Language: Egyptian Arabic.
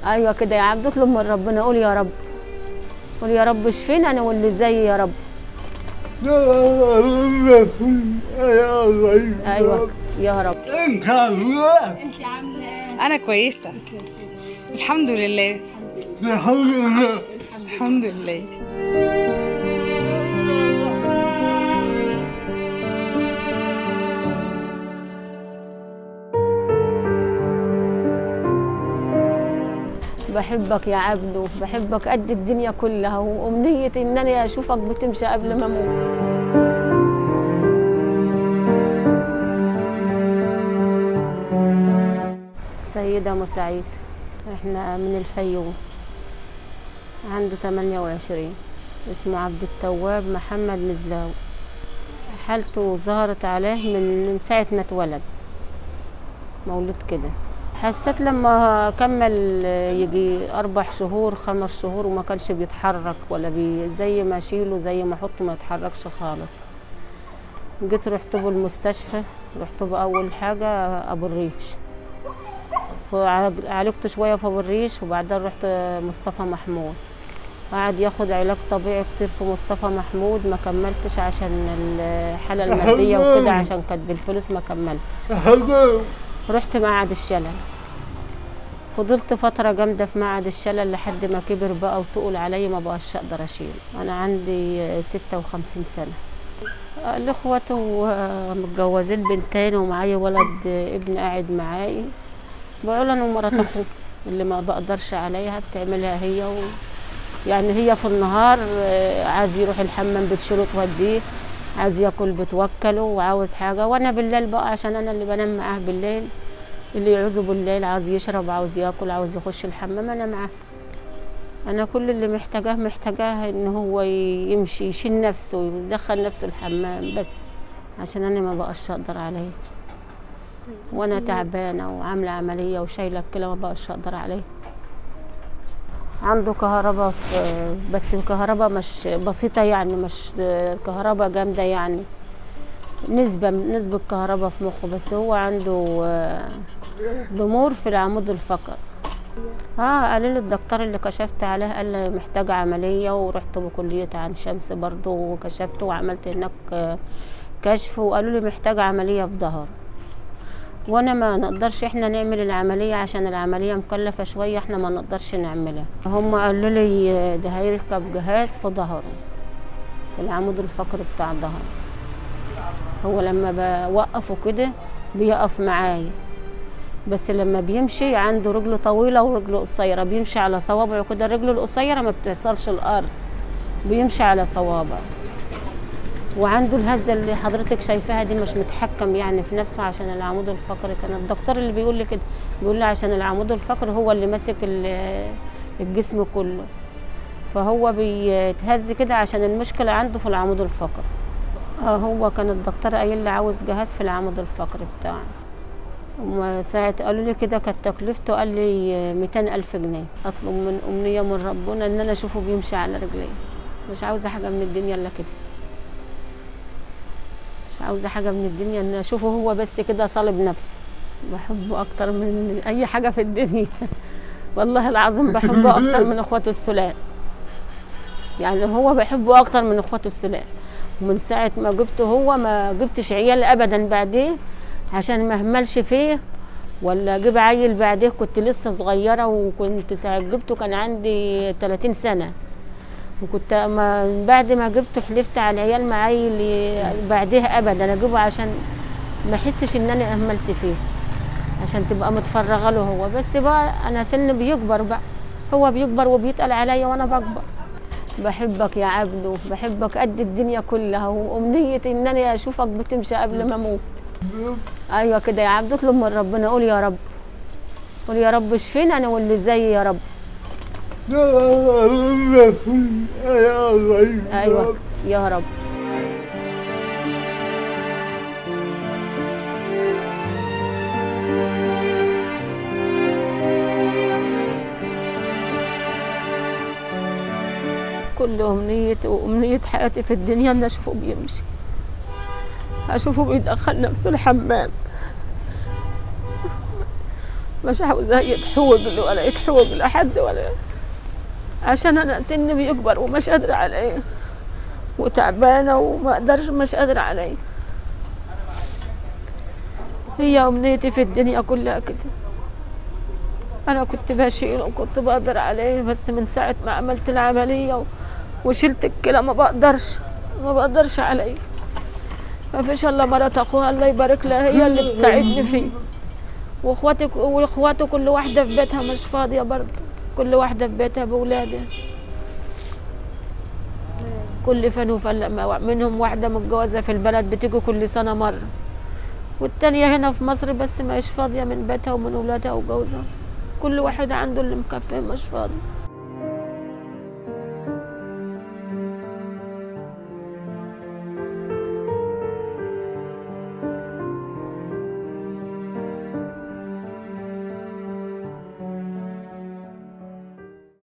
ايوه كده يا عبد اطلب من ربنا قول يا رب قول يا رب اشفينا انا واللي زيي يا رب ايوه يا رب انا كويسه الحمد لله الحمد لله بحبك يا عبدو بحبك قد الدنيا كلها وامنيتي ان انا اشوفك بتمشي قبل ما اموت سيدة موسى عيسى احنا من الفيوم عنده 28 اسمه عبد التواب محمد نزلاوي حالته ظهرت عليه من من ساعة ما اتولد مولود كده حسيت لما كمل يجي أربع شهور خمس شهور وما كانش بيتحرك ولا بي زي ما أشيله زي ما أحطه ما يتحركش خالص جيت رحت به المستشفى رحت به أول حاجة أبو الريش عالجت شوية في أبو الريش وبعدين رحت مصطفى محمود قعد ياخد علاج طبيعي كتير في مصطفى محمود ما كملتش عشان الحالة المادية وكده عشان كانت بالفلوس ما كملتش رحت معهد الشلل فضلت فترة جامدة في معهد الشلل لحد ما كبر بقى وتقل عليا ما بقاش اقدر اشيل انا عندي ستة وخمسين سنة الاخوات متجوزين بنتين ومعايا ولد ابن قاعد معاي بعلن ومرات اخوه اللي ما بقدرش عليها بتعملها هي و... يعني هي في النهار عايز يروح الحمام بتشيله توديه عايز ياكل بتوكله وعاوز حاجه وانا بالليل بقى عشان انا اللي بنام معاه بالليل اللي يعوزه بالليل عاوز يشرب عاوز ياكل عاوز يخش الحمام انا معاه انا كل اللي محتاجاه محتاجاه ان هو يمشي يشيل نفسه ويدخل نفسه الحمام بس عشان انا ما بقاش اقدر عليه وانا تعبانه وعامله عمليه وشايله الكلى ما بقاش اقدر عليه عنده كهرباء بس الكهرباء مش بسيطة يعني مش كهرباء جامدة يعني نسبة نسبة كهرباء في مخه بس هو عنده ضمور في العمود الفقري اه قال لي الدكتور اللي كشفت عليه قال لي محتاج عملية ورحت بكلية عن شمس برضه وكشفت وعملت هناك كشف وقالوا لي محتاج عملية في ظهره وانا ما نقدرش احنا نعمل العمليه عشان العمليه مكلفه شويه احنا ما نقدرش نعملها هم قالوا لي ده هيركب جهاز في ظهره في العمود الفقري بتاع ظهره هو لما بوقفه كده بيقف معايا بس لما بيمشي عنده رجل طويله ورجل قصيره بيمشي على صوابعه كده الرجل القصيره ما بتوصلش الارض بيمشي على صوابعه وعنده الهزه اللي حضرتك شايفاها دي مش متحكم يعني في نفسه عشان العمود الفقري كان الدكتور اللي بيقول لي كده بيقول لي عشان العمود الفقري هو اللي ماسك الجسم كله فهو بيتهز كده عشان المشكله عنده في العمود الفقري اه هو كان الدكتور قايل لي عاوز جهاز في العمود الفقري بتاعه وما ساعة قالوا لي كده كانت تكلفته قال لي 200 ألف جنيه أطلب من أمنية من ربنا إن أنا أشوفه بيمشي على رجليه مش عاوزة حاجة من الدنيا إلا كده مش عاوزه حاجه من الدنيا ان اشوفه هو بس كده صالب نفسه بحبه اكتر من اي حاجه في الدنيا والله العظيم بحبه اكتر من اخواته السلام يعني هو بحبه اكتر من اخواته السلام ومن ساعه ما جبته هو ما جبتش عيال ابدا بعديه عشان ما اهملش فيه ولا جيب عيل بعديه كنت لسه صغيره وكنت ساعه جبته كان عندي 30 سنه وكنت ما بعد ما جبته حلفت على العيال معايا اللي بعدها ابدا اجيبه عشان ما احسش ان انا اهملت فيه عشان تبقى متفرغه له هو بس بقى انا سن بيكبر بقى هو بيكبر وبيتقل عليا وانا بكبر بحبك يا عبدو بحبك قد الدنيا كلها وامنيتي ان انا اشوفك بتمشي قبل ما اموت ايوه كده يا عبدو اطلب من ربنا قول يا رب قول يا رب اشفينا انا واللي زيي يا رب ايوه يا رب كل أمنيتي وأمنية حياتي في الدنيا إن أشوفه بيمشي أشوفه بيدخل نفسه الحمام مش عاوزاه يتحوج له ولا يتحوج لحد ولا عشان انا سني بيكبر ومش قادره عليه وتعبانه وما اقدرش مش قادره عليه هي امنيتي في الدنيا كلها كده انا كنت بشيل وكنت بقدر عليه بس من ساعه ما عملت العمليه و- وشلت الكلى ما بقدرش ما بقدرش عليه ما فيش الا مرات اخوها الله يبارك لها هي اللي بتساعدني فيه واخواتي واخواته كل واحده في بيتها مش فاضيه برضه كل واحده في بيتها باولادها كل فن وفن لما منهم واحده متجوزه في البلد بتيجي كل سنه مره والتانية هنا في مصر بس مش فاضية من بيتها ومن ولادها وجوزها كل واحد عنده اللي مكفيه مش فاضي